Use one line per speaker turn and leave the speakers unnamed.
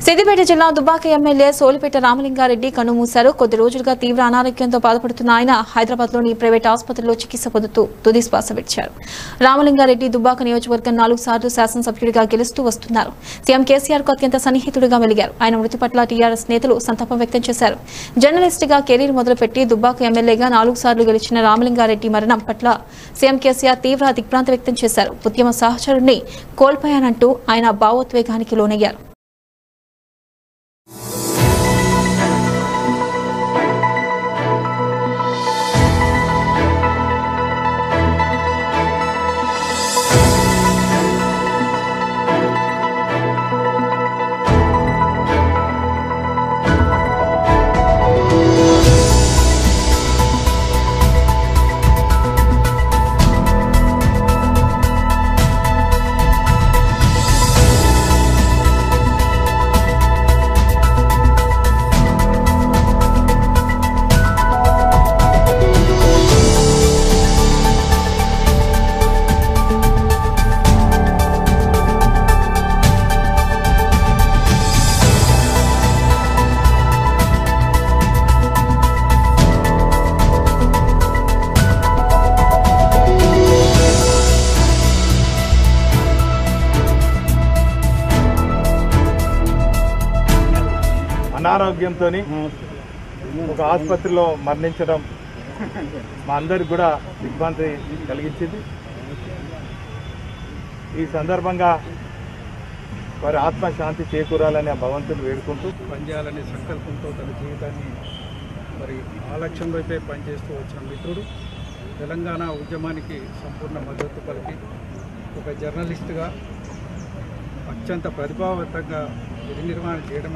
సిద్దిపేట జిల్లా దుబ్బాక ఎమ్మెల్యే సోలిపేట రామలింగారెడ్డి కన్నుమూశారు కొద్ది రోజులుగా తీవ్ర అనారోగ్యంతో బాధపడుతున్న ఆయన హైదరాబాద్లోని ప్రైవేట్ ఆసుపత్రిలో చికిత్స పొందుతూ తుది శ్వాస విడిచారు రామలింగారెడ్డి దుబ్బాక నియోజకవర్గం నాలుగు సార్లు శాసనసభ్యుడిగా గెలుస్తూ వస్తున్నారు సీఎం కేసీఆర్ కు అత్యంత సన్నిహితుడిగా వెలిగారు ఆయన మృతి పట్ల టీఆర్ఎస్ నేతలు సంతాపం వ్యక్తం చేశారు జర్నలిస్ట్ గా కెరీర్ మొదలుపెట్టి దుబ్బాక ఎమ్మెల్యేగా నాలుగు సార్లు గెలిచిన రామలింగారెడ్డి మరణం పట్ల సీఎం కేసీఆర్ తీవ్ర దిగ్భ్రాంతి వ్యక్తం చేశారు ఉద్యమ సహచరుడిని కోల్పోయానంటూ ఆయన భావోద్వేగానికి లోనయ్యారు
అనారోగ్యంతో ఒక ఆసుపత్రిలో మరణించడం మా అందరికి కూడా దిగ్భ్రాంతి కలిగించింది ఈ సందర్భంగా వారి ఆత్మశాంతి చేకూరాలని ఆ భగవంతుని వేడుకుంటూ
పనిచేయాలనే సంకల్పంతో తన జీవితాన్ని మరి ఆ లక్ష్యం వైపే పనిచేస్తూ వచ్చిన మిత్రుడు తెలంగాణ ఉద్యమానికి సంపూర్ణ మద్దతు పలికి ఒక జర్నలిస్టుగా అత్యంత ప్రతిభావంతంగా విధి నిర్వహణ చేయడం